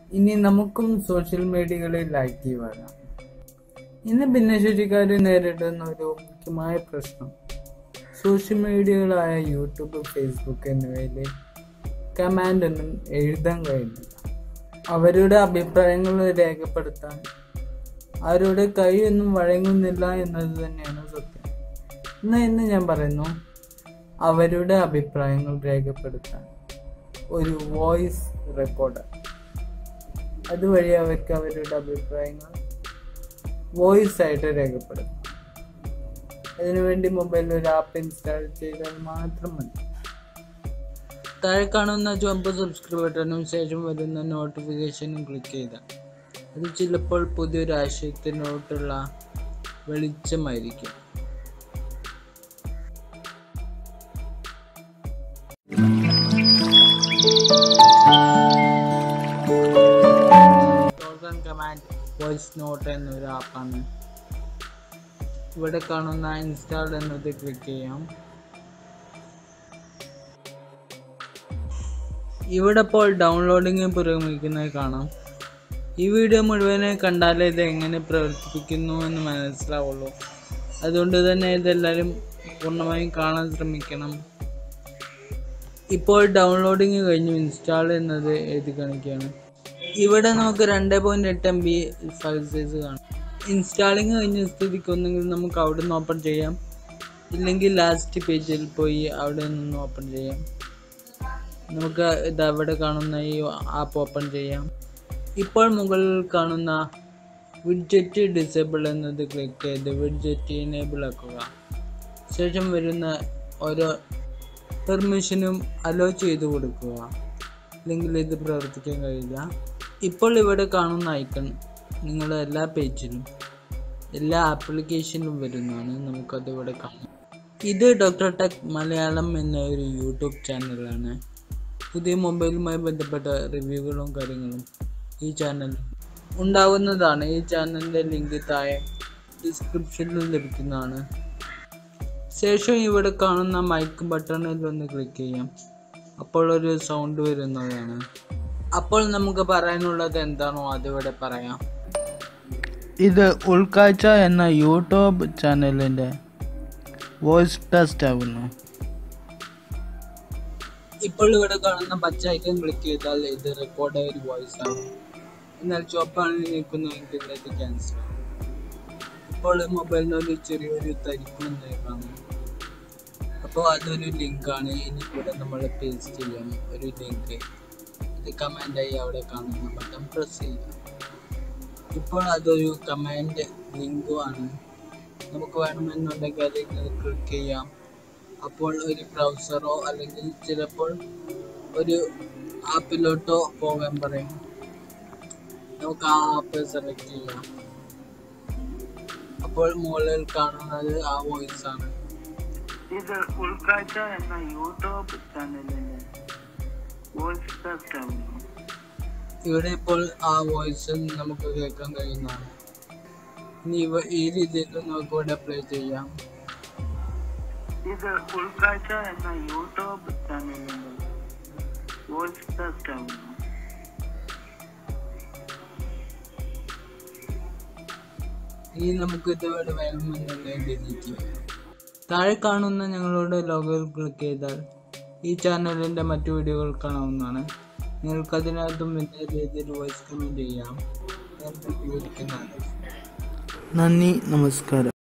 ഇനി നമുക്കും സോഷ്യൽ മീഡിയകളിൽ ആക്റ്റീവ് ആകാം ഇന്ന് ഭിന്നശേഷിക്കാർ നേരിടുന്ന ഒരു മുഖ്യമായ പ്രശ്നം സോഷ്യൽ മീഡിയകളായ യൂട്യൂബ് ഫേസ്ബുക്ക് എന്നിവയിൽ കമാൻഡ് ഒന്നും എഴുതാൻ കഴിയുന്നില്ല അവരുടെ അഭിപ്രായങ്ങൾ രേഖപ്പെടുത്താൻ അവരുടെ കൈയൊന്നും വഴങ്ങുന്നില്ല എന്നത് തന്നെയാണ് സത്യം എന്നാൽ ഇന്ന് ഞാൻ പറയുന്നു അവരുടെ അഭിപ്രായങ്ങൾ രേഖപ്പെടുത്താൻ ഒരു വോയിസ് റെക്കോർഡർ അതുവഴി അവർക്ക് അവരുടെ അഭിപ്രായങ്ങൾ വോയിസ് ആയിട്ട് രേഖപ്പെടുത്താം അതിനുവേണ്ടി മൊബൈലിൽ ഒരു ആപ്പ് ഇൻസ്റ്റാൾ ചെയ്താൽ മാത്രം മതി താഴെ കാണുന്ന ചുവപ്പ് സബ്സ്ക്രൈബ് ബട്ടണും ശേഷം വരുന്ന നോട്ടിഫിക്കേഷനും ക്ലിക്ക് ചെയ്താൽ അത് ചിലപ്പോൾ പുതിയൊരു ആശയത്തിനോട്ടുള്ള വെളിച്ചമായിരിക്കും കമാൻഡ് വോയിസ് നോട്ട് എന്നൊരു ആപ്പാണ് ഇവിടെ കാണുന്ന ഇൻസ്റ്റാൾ എന്നത് ക്ലിക്ക് ചെയ്യാം ഇവിടെ ഇപ്പോൾ ഡൗൺലോഡിങ് പുരോഗമിക്കുന്നത് കാണാം ഈ വീഡിയോ മുഴുവനായി കണ്ടാലേ ഇത് എങ്ങനെ പ്രവർത്തിപ്പിക്കുന്നു എന്ന് മനസ്സിലാവുള്ളൂ അതുകൊണ്ട് തന്നെ ഇതെല്ലാവരും പൂർണ്ണമായും കാണാൻ ശ്രമിക്കണം ഇപ്പോൾ ഡൗൺലോഡിങ് കഴിഞ്ഞു ഇൻസ്റ്റാൾ എന്നത് എഴുതി കാണിക്കുകയാണ് ഇവിടെ നമുക്ക് രണ്ട് പോയിന്റ് എട്ട് എം ബി ഫയൽ സൈസ് കാണാം ഇൻസ്റ്റാളിങ് കഴിഞ്ഞ സ്ഥിതിക്ക് ഒന്നെങ്കിൽ നമുക്ക് അവിടെ നിന്ന് ഓപ്പൺ ചെയ്യാം ഇല്ലെങ്കിൽ ലാസ്റ്റ് പേജിൽ പോയി അവിടെ നിന്ന് ഓപ്പൺ ചെയ്യാം നമുക്ക് ഇത് അവിടെ കാണുന്ന ഈ ആപ്പ് ഓപ്പൺ ചെയ്യാം ഇപ്പോൾ മുകളിൽ കാണുന്ന വിഡ്ജറ്റ് ഡിസേബിൾ എന്നത് ക്ലിക്ക് ചെയ്ത് വിഡ്ജറ്റ് എനേബിൾ ആക്കുക ശേഷം വരുന്ന ഓരോ പെർമിഷനും അലോ ചെയ്ത് കൊടുക്കുക അല്ലെങ്കിൽ ഇത് പ്രവർത്തിക്കാൻ കഴിയില്ല ഇപ്പോൾ ഇവിടെ കാണുന്ന ഐക്കൺ നിങ്ങളുടെ എല്ലാ പേജിലും എല്ലാ ആപ്ലിക്കേഷനിലും വരുന്നതാണ് നമുക്കത് ഇവിടെ കാണാം ഇത് ഡോക്ടർ ടെക് മലയാളം എന്ന ഒരു യൂട്യൂബ് ചാനലാണ് പുതിയ മൊബൈലുമായി ബന്ധപ്പെട്ട റിവ്യൂകളും കാര്യങ്ങളും ഈ ചാനൽ ഉണ്ടാവുന്നതാണ് ഈ ചാനലിൻ്റെ ലിങ്ക് താഴെ ഡിസ്ക്രിപ്ഷനിൽ ലഭിക്കുന്നതാണ് ശേഷം ഇവിടെ കാണുന്ന മൈക്ക് ബട്ടണിൽ ഒന്ന് ക്ലിക്ക് ചെയ്യാം അപ്പോൾ ഒരു സൗണ്ട് വരുന്നതാണ് അപ്പോൾ നമുക്ക് പറയാനുള്ളത് എന്താണോ അതിവിടെ പറയാം ഇത് ഉൾക്കാഴ്ച എന്ന യൂട്യൂബ് ചാനലിൻ്റെ വോയിസ് ടെസ്റ്റ് ആകുന്നു ഇപ്പോൾ ഇവിടെ കാണുന്ന പച്ച ഐക്കൺ ക്ലിക്ക് ചെയ്താൽ ഇത് റെക്കോർഡ് ഒരു വോയിസ് ആണ് എന്നാൽ ചുവപ്പാണ് നിൽക്കുന്നതെങ്കിൽ ഇത് ക്യാൻസൽ ആണ് ഇപ്പോൾ മൊബൈലിന് ഒരു ചെറിയൊരു തരിപ്പുണ്ട് കാണാം അപ്പോൾ അതൊരു ലിങ്കാണ് ഇനി കൂടെ നമ്മൾ പേസ്റ്റ് ചെയ്യാം ഒരു ലിങ്ക് ഇത് കമാൻഡായി അവിടെ കാണുന്ന ബട്ടൺ പ്രസ് ചെയ്യാം ഇപ്പോൾ അതൊരു കമാൻഡ് ലിങ്കുമാണ് നമുക്ക് വേണമെന്നുണ്ടെങ്കിൽ അത് ക്ലിക്ക് ചെയ്യാം അപ്പോൾ ഒരു ബ്രൗസറോ അല്ലെങ്കിൽ ചിലപ്പോൾ ഒരു ആപ്പിലോട്ടോ പോകാൻ പറയും നമുക്ക് ആ ആപ്പ് സെലക്ട് ചെയ്യാം അപ്പോൾ മുകളിൽ കാണുന്നത് ആ വോയിസ് ആണ് ഇത് ഉൾക്കാഴ്ച എന്ന യൂട്യൂബ് ചാനലിന്റെ വോയിസ് ടെസ്റ്റ് ആകുന്നു ഇവിടെ ഇപ്പോൾ ആ വോയിസ് നമുക്ക് കേൾക്കാൻ കഴിയുന്നതാണ് ഇനി ഇവ ഈ രീതിയിൽ നമുക്ക് ഇവിടെ പ്ലേ ചെയ്യാം ഇത് ഉൾക്കാഴ്ച എന്ന യൂട്യൂബ് ചാനലിന്റെ വോയിസ് ടെസ്റ്റ് ആകുന്നു ഇനി നമുക്ക് ഇത് ഇവിടെ വേണമെന്നുണ്ടെങ്കിൽ ഡിലീറ്റ് ചെയ്യാം താഴെ കാണുന്ന ഞങ്ങളുടെ ലോഗോയിൽ ക്ലിക്ക് ചെയ്താൽ ഈ ചാനലിൻ്റെ മറ്റു വീഡിയോകൾ കാണാവുന്നതാണ് നിങ്ങൾക്ക് അതിനകത്തും വലിയ രീതിയിൽ വോയിസ് കമൻറ്റ് ചെയ്യാം ഞാൻ പ്രതികരിക്കുന്നതാണ് നന്ദി നമസ്കാരം